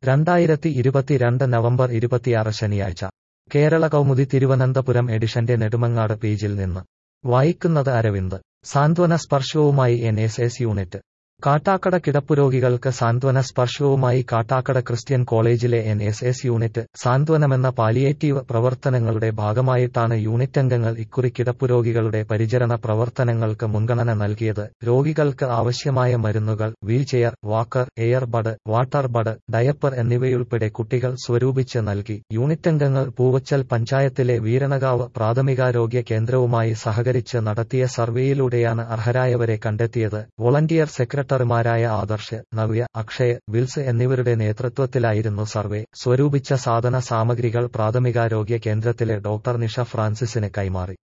രണ്ടായിരത്തി ഇരുപത്തിരണ്ട് നവംബർ ഇരുപത്തിയാറ് ശനിയാഴ്ച കേരള കൗമുദി തിരുവനന്തപുരം എഡിഷന്റെ നെടുമങ്ങാട് പേജിൽ നിന്ന് വായിക്കുന്നത് അരവിന്ദ് സാന്ത്വന സ്പർശവുമായി N S S unit Kattakada കിടപ്പുരോഗികൾക്ക് സാന്ത്വന സ്പർശവുമായി കാട്ടാക്കട ക്രിസ്ത്യൻ കോളേജിലെ എൻ എസ് എസ് യൂണിറ്റ് സാന്ത്വനമെന്ന പാലിയേറ്റീവ് പ്രവർത്തനങ്ങളുടെ ഭാഗമായിട്ടാണ് യൂണിറ്റംഗങ്ങൾ ഇക്കുറി കിടപ്പുരോഗികളുടെ പരിചരണ പ്രവർത്തനങ്ങൾക്ക് മുൻഗണന നൽകിയത് രോഗികൾക്ക് ആവശ്യമായ മരുന്നുകൾ wheelchair walker airbed water bed diaper എന്നിവയുൾപ്പെടെ കുട്ടികൾ സ്വരൂപിച്ച് നൽകി യൂണിറ്റംഗങ്ങൾ പൂവച്ചൽ പഞ്ചായത്തിലെ വീരണകാവ് പ്രാഥമികാരോഗ്യ കേന്ദ്രവുമായി സഹകരിച്ച് നടത്തിയ സർവേയിലൂടെയാണ് അർഹരായവരെ കണ്ടെത്തിയത് വോളണ്ടിയർ സെക്രട്ടറിമാരായ ആദർശ് നവ്യ അക്ഷയ് വിൽസ് എന്നിവരുടെ നേതൃത്വത്തിലായിരുന്നു സർവേ സ്വരൂപിച്ച സാധന സാമഗ്രികൾ പ്രാഥമികാരോഗ്യ കേന്ദ്രത്തിലെ ഡോക്ടർ നിഷ ഫ്രാൻസിസിന് കൈമാറി